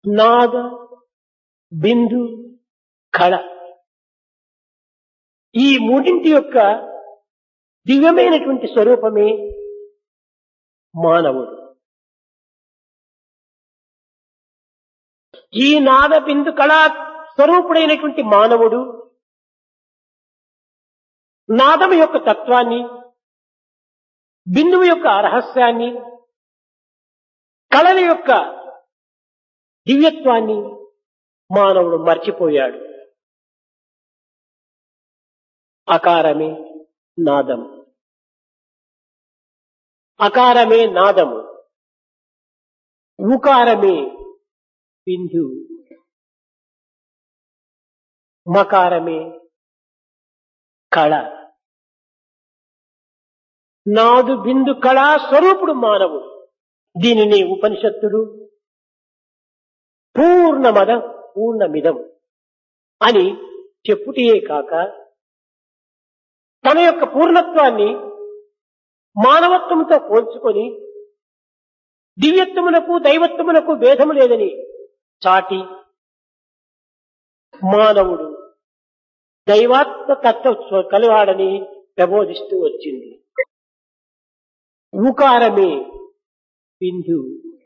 నాద బిందు కళ ఈ మూడింటి యొక్క దివ్యమైనటువంటి స్వరూపమే మానవుడు ఈ నాద బిందు కళా స్వరూపుడైనటువంటి మానవుడు నాదము యొక్క తత్వాన్ని బిందువు యొక్క రహస్యాన్ని కళల యొక్క దివ్యత్వాన్ని మానవుడు మర్చిపోయాడు అకారమే నాదం అకారమే నాదము ఉకారమే బిందు మకారమే కళ నాదు బిందు కళా స్వరూపుడు మానవుడు దీనిని ఉపనిషత్తుడు పూర్ణమద పూర్ణమిదం అని చెప్పుటయే కాక తన యొక్క పూర్ణత్వాన్ని మానవత్వంతో పోల్చుకొని దివ్యత్వమునకు దైవత్వమునకు భేదము లేదని చాటి మానవుడు దైవాత్మ తత్వ కలివాడని ప్రబోధిస్తూ వచ్చింది ఉకారమే బిందు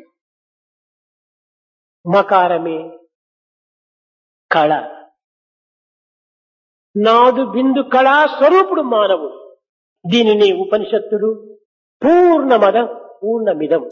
మకారమే కళ నాదు బిందు కళా స్వరూపుడు మానవుడు దీనిని ఉపనిషత్తుడు పూర్ణమద పూర్ణమిదం